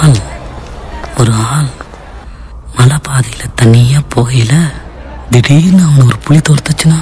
நாள் ஒரு ஆள் மலை பாதையில தனியா போகையில திடீர்னு அவன் ஒரு புலி துரத்துச்சுன்னா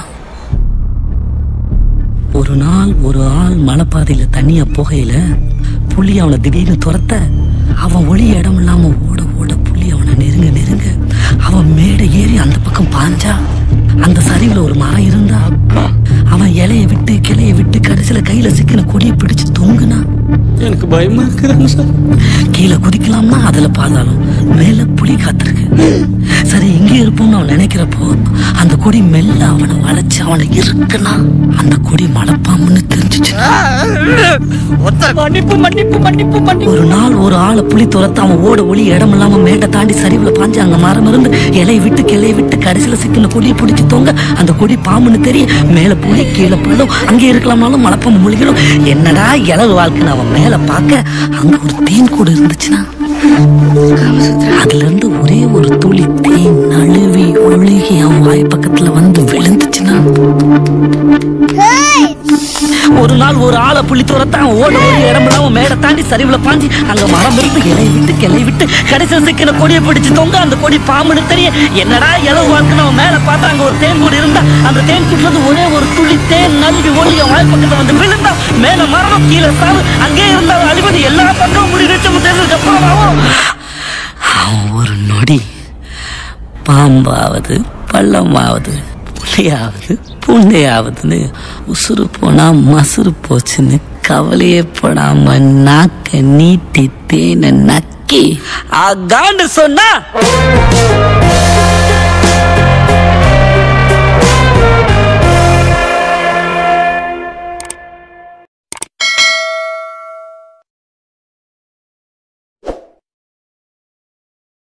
ஒரு நாள் ஒரு ஆள் மலைப்பாதையில தனியா போகையில புலி அவனை திடீர்னு துரத்த அவன் ஒளி இடம் இல்லாம ஓட ஓட புலி அவனை நெருங்க நெருங்க அவன் மேடை ஏறி அந்த பக்கம் பாஞ்சா அந்த சரிவுல ஒரு மரம் இருந்தா அவன் இலைய விட்டு கிளைய விட்டு கடைசியில கையில சிக்கின கொடியை பிடிச்சு தொங்குனா எனக்கு பயமா இருக்குதுங்க சார் கீழே குதிக்கலாம்னா அதுல பாதாளம் மேல புலி காத்திருக்கு சரி இங்கே இருப்போம்னு அவன் நினைக்கிறப்போ அந்த கொடி மெல்ல அவனை வளைச்சு அவனை இருக்குனா அந்த கொடி மடப்பாம்புன்னு தெரிஞ்சிச்சுன்னா மன்னிப்பு மன்னிப்பு மன்னிப்பு மன்னிப்பு ஒரு நாள் ஒரு ஆளை புலி துரத்த அவன் ஓட ஒளி இடம் இல்லாம மேட்டை தாண்டி சரிவுல பாஞ்சு அங்க மரம் இருந்து இலையை விட்டு கிளைய விட்டு கடைசியில சிக்கின கொடியை பிடிச்சு தொங்க அந்த கொடி பாம்புன்னு தெரிய மேல புலி கீழே புல்லும் அங்கே இருக்கலாம்னாலும் மலப்பாம்பு முழுகிடும் என்னடா இளவு வாழ்க்கைன்னு அவன் மேல பார்க்க அங்க ஒரு தேன் கூடு இருந்துச்சுன்னா அதுல இருந்து ஒரே ஒரு துளி தேன் நழுவி ஒழுகி அவன் வாய் பக்கத்துல வந்து விழுந்துச்சுன்னா ஒரு நாள் ஒரு ஆளை புள்ளி துரத்தான் ஓட ஒரு இடம் இல்லாம மேடை தாண்டி சரிவுல பாஞ்சி அங்க மரம் இருந்து இலையை விட்டு கிளை விட்டு கடைசியில் சிக்கின கொடியை பிடிச்சு தொங்க அந்த கொடி பாம்புன்னு தெரிய என்னடா இளவு வாழ்க்கை அவன் மேல பார்த்தா அங்க ஒரு தேன் கூடு இருந்தா அந்த தேன் கூட்டுல இருந்து ஒரே ஒரு துளி தேன் நழுவி ஒளி அவன் வாய் பக்கத்துல வந்து விழுந்தா மேல மரணம் கீழே சாவு அங்கே இருந்த அவன் அழிவது எல்லா பக்கமும் முடிவு தெரிஞ்சதுக்கு அப்புறமாவும் அவன் ஒரு நொடி பாம்பாவது பள்ளமாவது புள்ளையாவது புண்டையாவதுன்னு உசுறு போனா மசுறு போச்சுன்னு கவலையே படாம நாக்க நீட்டி தேனை நக்கி அகாண்டு சொன்னா